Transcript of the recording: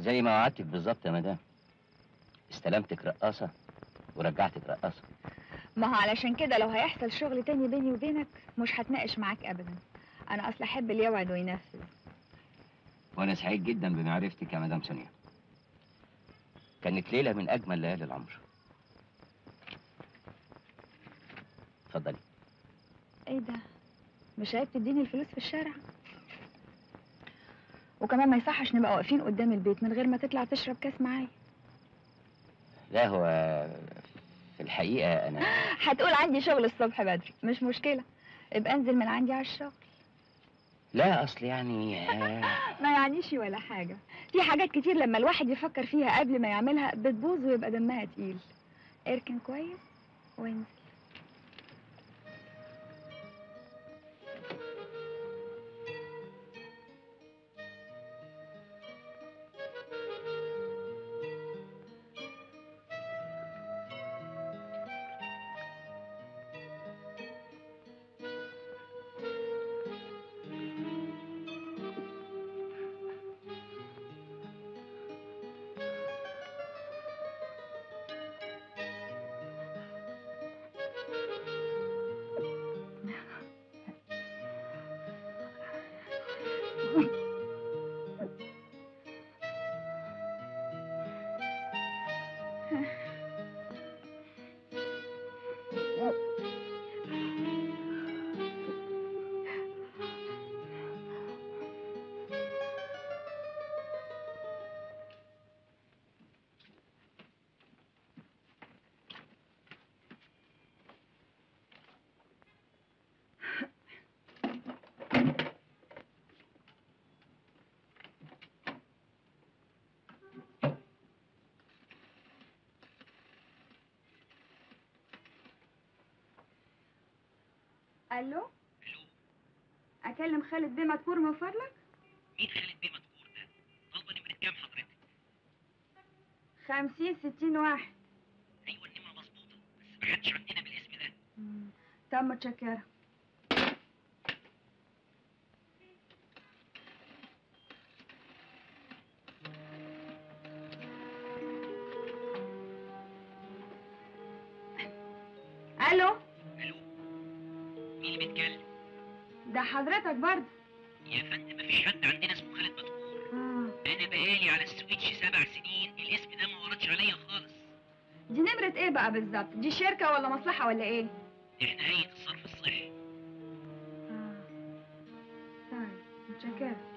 زي ما وعدتك بالظبط يا مدام استلمتك رقاصة ورجعتك رقاصة ما هو علشان كده لو هيحصل شغل تاني بيني وبينك مش هتناقش معاك ابدا انا اصلا احب اللي يوعد وينفذ وأنا سعيد جدا بمعرفتك يا مدام سونيا كانت ليلة من أجمل ليالي العمر اتفضلي ايه ده مش عيب تديني الفلوس في الشارع وكمان ما يصحش نبقى واقفين قدام البيت من غير ما تطلع تشرب كاس معايا لا هو في الحقيقة أنا هتقول عندي شغل الصبح بدري مش مشكلة ابقى انزل من عندي على الشغل لا أصل يعني آه، ما يعنيش ولا حاجة في حاجات كتير لما الواحد يفكر فيها قبل ما يعملها بتبوظ ويبقى دمها تقيل اركن كويس وانزل الو اكلم خالد بيه مدكور من فضلك مين خالد بيه مذكور ده؟ طالبه نمرة كام حضرتك؟ خمسين ستين واحد ايوه النمرة مظبوطة بس محدش عندنا بالاسم ده طب متشكرة الو الو مين اللي بيتكلم؟ ده حضرتك برضه يا فندم مفيش حد عندنا اسمه خالد مذكور آه. انا بقالي على السويتش سبع سنين الاسم ده ما وردش عليا خالص دي نمرة ايه بقى بالظبط دي شركة ولا مصلحة ولا ايه احنا هيئة الصرف الصحي آه. طيب متشكرة